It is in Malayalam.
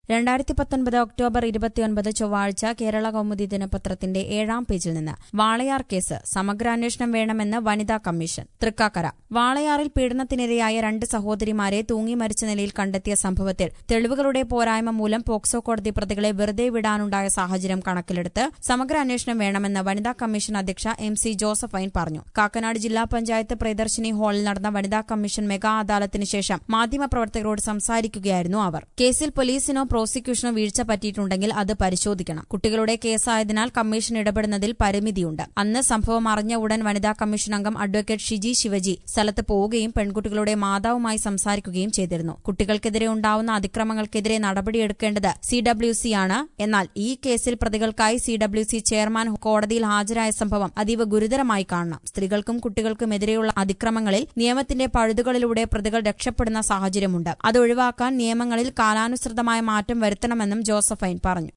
രണ്ടായിരത്തി പത്തൊൻപത് ഒക്ടോബർ ഇരുപത്തിയൊൻപത് ചൊവ്വാഴ്ച കേരള കൗമുദി ദിനപത്രത്തിന്റെ ഏഴാം പേജിൽ നിന്ന് വാളയാർ കേസ് സമഗ്രാന്വേഷണം വേണമെന്ന് വനിതാ കമ്മീഷൻ തൃക്കാക്കര വാളയാറിൽ പീഡനത്തിനിരയായ രണ്ട് സഹോദരിമാരെ തൂങ്ങി മരിച്ച നിലയിൽ കണ്ടെത്തിയ സംഭവത്തിൽ തെളിവുകളുടെ പോരായ്മ മൂലം പോക്സോ കോടതി പ്രതികളെ വെറുതെ വിടാനുണ്ടായ സാഹചര്യം കണക്കിലെടുത്ത് സമഗ്ര അന്വേഷണം വേണമെന്ന് വനിതാ കമ്മീഷൻ അധ്യക്ഷ എം സി ജോസഫൈൻ പറഞ്ഞു കാക്കനാട് ജില്ലാ പഞ്ചായത്ത് പ്രിയദർശിനി ഹാളിൽ നടന്ന വനിതാ കമ്മീഷൻ മെഗാ അദാലത്തിന് ശേഷം മാധ്യമപ്രവർത്തകരോട് സംസാരിക്കുകയായിരുന്നു അവർ കേസിൽ പോലീസിനോ പ്രോസിക്യൂഷനോ വീഴ്ച പറ്റിയിട്ടുണ്ടെങ്കിൽ അത് പരിശോധിക്കണം കുട്ടികളുടെ കേസായതിനാൽ കമ്മീഷൻ ഇടപെടുന്നതിൽ പരിമിതിയുണ്ട് അന്ന് സംഭവം അറിഞ്ഞ ഉടൻ വനിതാ കമ്മീഷൻ അംഗം അഡ്വക്കേറ്റ് ഷിജി ശിവജി സ്ഥലത്ത് പോവുകയും പെൺകുട്ടികളുടെ മാതാവുമായി സംസാരിക്കുകയും ചെയ്തിരുന്നു കുട്ടികൾക്കെതിരെ ഉണ്ടാവുന്ന അതിക്രമങ്ങൾക്കെതിരെ നടപടിയെടുക്കേണ്ടത് സി ഡബ്ല്യു സി ആണ് എന്നാൽ ഈ കേസിൽ പ്രതികൾക്കായി സി ഡബ്ല്യു സി ചെയർമാൻ കോടതിയിൽ ഹാജരായ സംഭവം അതീവ ഗുരുതരമായി കാണണം സ്ത്രീകൾക്കും കുട്ടികൾക്കുമെതിരെയുള്ള അതിക്രമങ്ങളിൽ നിയമത്തിന്റെ പഴുതുകളിലൂടെ പ്രതികൾ രക്ഷപ്പെടുന്ന സാഹചര്യമുണ്ട് അത് ഒഴിവാക്കാൻ നിയമങ്ങളിൽ കാലാനുസൃതമായ മാറ്റം വരുത്തണമെന്നും ജോസഫൈൻ പറഞ്ഞു